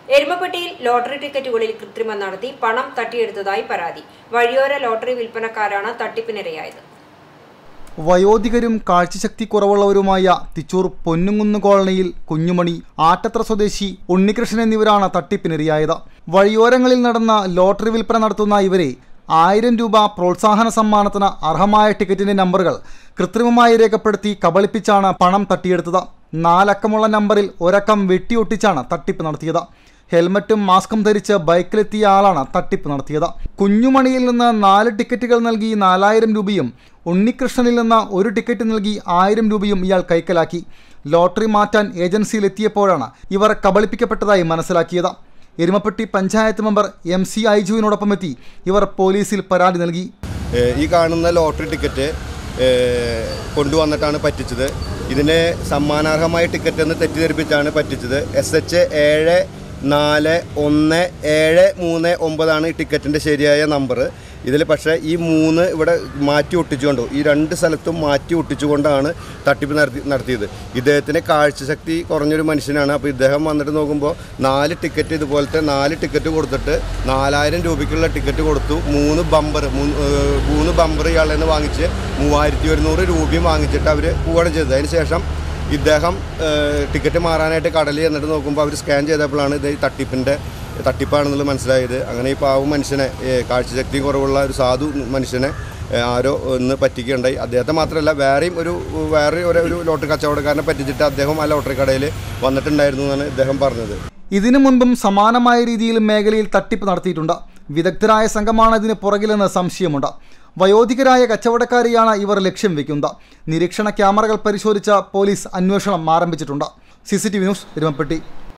എരുമപ്പെട്ടിയിൽ lottery ടിക്കറ്റുകളിൽ കൃത്രിമം നടത്തി പണം തട്ടിയെടുത്തതായി പരാതി വഴിയോര ലോട്ടറി വിൽപ്പനക്കാരാണ് തട്ടിപ്പിനിരയായത് വയോധികരും കാഴ്ചശക്തി കുറവുള്ളവരുമായ തിച്ചൂർ പൊന്നുകുന്ന് കോളനിയിൽ കുഞ്ഞുമണി ആറ്റത്ര സ്വദേശി ഉണ്ണികൃഷ്ണൻ എന്നിവരാണ് തട്ടിപ്പിനിരയായത് വഴിയോരങ്ങളിൽ നടന്ന ലോട്ടറി വിൽപ്പന നടത്തുന്ന ഇവരെ ആയിരം രൂപ പ്രോത്സാഹന സമ്മാനത്തിന് അർഹമായ ടിക്കറ്റിന്റെ നമ്പറുകൾ കൃത്രിമമായി രേഖപ്പെടുത്തി കബളിപ്പിച്ചാണ് പണം തട്ടിയെടുത്തത് നാലക്കമുള്ള നമ്പറിൽ ഒരക്കം വെട്ടിയൊട്ടിച്ചാണ് തട്ടിപ്പ് നടത്തിയത് ഹെൽമറ്റും മാസ്കും ധരിച്ച് ബൈക്കിലെത്തിയ ആളാണ് തട്ടിപ്പ് നടത്തിയത് കുഞ്ഞുമണിയിൽ നിന്ന് നാല് ടിക്കറ്റുകൾ നൽകി നാലായിരം രൂപയും ഉണ്ണികൃഷ്ണനിൽ നിന്ന് ഒരു ടിക്കറ്റ് നൽകി ആയിരം രൂപയും ഇയാൾ കൈക്കലാക്കി ലോട്ടറി മാറ്റാൻ ഏജൻസിയിലെത്തിയപ്പോഴാണ് ഇവർ കബളിപ്പിക്കപ്പെട്ടതായി മനസ്സിലാക്കിയത് Erumapetty panchayat member M C ഐജുവിനോടൊപ്പം എത്തി ഇവർ പോലീസിൽ പരാതി നൽകി ഏഹ് ഈ കാണുന്ന ലോട്ടറി ടിക്കറ്റ് ഏഹ് കൊണ്ടുവന്നിട്ടാണ് പറ്റിച്ചത് ഇതിനെ സമ്മാനാർഹമായ ടിക്കറ്റ് എന്ന് തെറ്റിദ്ധരിപ്പിച്ചാണ് പറ്റിച്ചത് എസ് എച്ച് ഏഴ് നാല് ഒന്ന് ഏഴ് മൂന്ന് ഒമ്പതാണ് ഈ ടിക്കറ്റിൻ്റെ ശരിയായ നമ്പർ ഇതിൽ പക്ഷേ ഈ മൂന്ന് ഇവിടെ മാറ്റി ഒട്ടിച്ചുകൊണ്ടു ഈ രണ്ട് സ്ഥലത്തും മാറ്റി ഒട്ടിച്ചുകൊണ്ടാണ് തട്ടിപ്പ് നടത്തി നടത്തിയത് ഇദ്ദേഹത്തിന് കാഴ്ചശക്തി കുറഞ്ഞൊരു മനുഷ്യനാണ് അപ്പോൾ ഇദ്ദേഹം വന്നിട്ട് നോക്കുമ്പോൾ നാല് ടിക്കറ്റ് ഇതുപോലത്തെ നാല് ടിക്കറ്റ് കൊടുത്തിട്ട് നാലായിരം രൂപയ്ക്കുള്ള ടിക്കറ്റ് കൊടുത്തു മൂന്ന് ബമ്പർ മൂന്ന് ബമ്പർ ഇയാളിൽ നിന്ന് വാങ്ങിച്ച് മൂവായിരത്തി ഒരുന്നൂറ് രൂപയും വാങ്ങിച്ചിട്ട് അവർ പോവുകയാണ് ചെയ്തത് അതിന് ശേഷം ഇദ്ദേഹം ഏഹ്, ടിക്കറ്റ് മാറാനായിട്ട് കടലിൽ എന്നിട്ട് നോക്കുമ്പോൾ അവർ സ്കാൻ ചെയ്തപ്പോഴാണ് ഇത് ഈ തട്ടിപ്പിൻ്റെ തട്ടിപ്പാണെന്നുള്ളത് മനസ്സിലായത് അങ്ങനെ ഈ പാവം മനുഷ്യനെ ഏഹ്, കാഴ്ചശക്തി കുറവുള്ള ഒരു സാധു മനുഷ്യനെ ഏഹ്, ആരോ ഒന്ന് പറ്റിക്കുകയുണ്ടായി അദ്ദേഹത്തെ മാത്രമല്ല വേറെയും ഒരു വേറെ ഒരു ഒരു ലോട്ടറി കച്ചവടക്കാരനെ പറ്റിച്ചിട്ട് അദ്ദേഹം ആ ലോട്ടറി കടയിൽ വന്നിട്ടുണ്ടായിരുന്നു എന്നാണ് ഇദ്ദേഹം പറഞ്ഞത് ഇതിനു മുൻപും സമാനമായ രീതിയിൽ മേഖലയിൽ തട്ടിപ്പ് നടത്തിയിട്ടുണ്ട് വിദഗ്ധരായ സംഘമാണ് ഇതിന് പുറകിലെന്ന് സംശയമുണ്ട് വയോധികരായ കച്ചവടക്കാരെയാണ് ഇവർ ലക്ഷ്യം വെക്കുന്നത് നിരീക്ഷണ ക്യാമറകൾ പരിശോധിച്ച പോലീസ് അന്വേഷണം ആരംഭിച്ചിട്ടുണ്ട് C C T V news Erumapetty